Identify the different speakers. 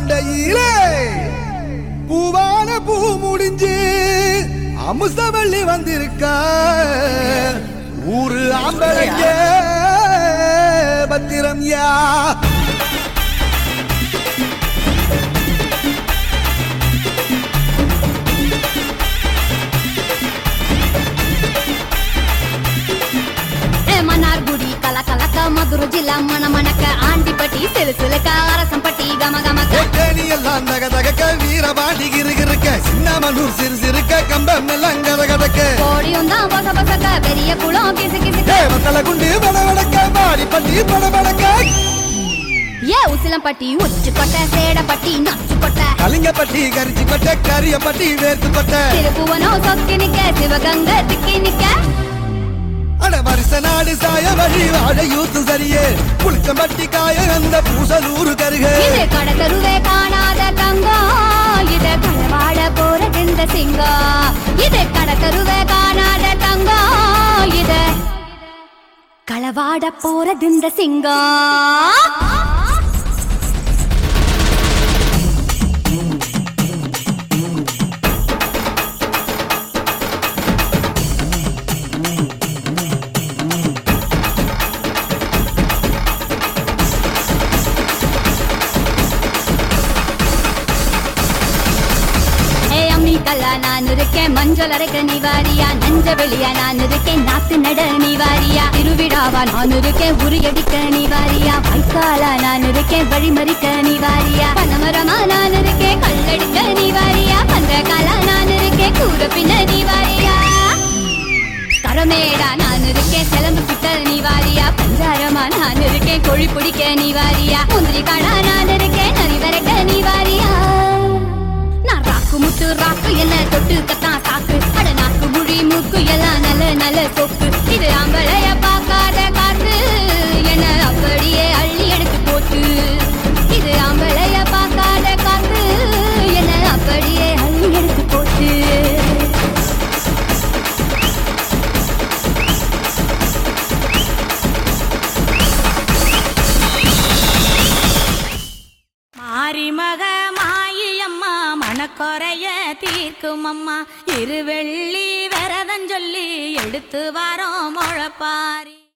Speaker 1: கொண்டையிலே பூவான பூ முடிஞ்சு அமுசவள்ளி வந்திருக்க ஊரு ஆம்பளைங்க பத்திரம் யா
Speaker 2: ఏ మన్నార్గుడి కల కలక మధుర జిల్లా మన మనక ఆంటిపట్టి సిలుసులక அரசம்பட்டி கம கமக்க
Speaker 1: தேனி எல்லாம் தக தகக்க வீரபாண்டி கிருகிருக்க சின்னமனூர் சிறு சிறுக்க கம்பம் எல்லாம் கத கதக்க
Speaker 2: கோடியும் தான் பொச பொசக்க பெரிய குளம் கிசு கிசுக்க
Speaker 1: வத்தல குண்டு பட வடக்க பாடி பட்டி பட வடக்க
Speaker 2: ஏ உசிலம்பட்டி உச்சு கொட்ட சேடப்பட்டி நச்சு கொட்ட
Speaker 1: கலிங்கப்பட்டி கரிச்சி பட்ட கரியப்பட்டி வேர்த்து பட்ட
Speaker 2: திருப்புவனம் சொக்கி நிக்க சிவகங்க திக்கி நிக்க
Speaker 1: அட வருஷ நாடு சாய வழி வாழ யூத்து சரியே புளிச்சம்பட்டி காய அந்த பூசலூரு கருக
Speaker 2: இது கடத்தருவே காணாத தங்கம் இது களவாட போறது இந்த சிங்கம் இது கடத்தருவே காணாத தங்கம் இது களவாட போறது இந்த சிங்கம் ஏ அம்மி கல்லா நான் இருக்கேன் மஞ்சள் அரைக்க நீ வாரியா நஞ்ச வெளியா நான் இருக்கேன் நாத்து நட நீ வாரியா திருவிழாவா நான் இருக்கேன் உரியடிக்க நீ வாரியா வைக்காலா நான் இருக்கேன் வழிமறிக்க நீ வாரியா பனமரமா நான் இருக்கேன் கல்லடிக்க நீ வாரியா பந்தகாலா நான் இருக்கேன் கூற பின்ன நீ வாரியா கரமேடா நான் இருக்கேன் சிலம்பு சுத்த நீ வாரியா பஞ்சாரமா நான் இருக்கேன் கொழி பிடிக்க நீ வாரியா முந்திரி காடா நான் இருக்கேன் நரி வரைக்க நீ வாரியா நான் ராக்கு முட்டு ராக்கு என்ன தொட்டு கத்தான் சாக்கு அட நாக்கு முழி மூக்கு எல்லாம் நல்ல நல்ல சொக்கு இது ஆம்பளைய பார்க்காத காத்து என்ன அப்படியே அள்ளி எடுத்து போட்டு இது ஆம்பளைய பார்க்காத காத்து என்ன அப்படியே அள்ளி எடுத்து போட்டு
Speaker 3: மாரிமக மாயியம்மா மனக்குறைய தீர்க்கும் அம்மா இருவெள்ளி விரதம் சொல்லி எடுத்து வரோம் முழப்பாரி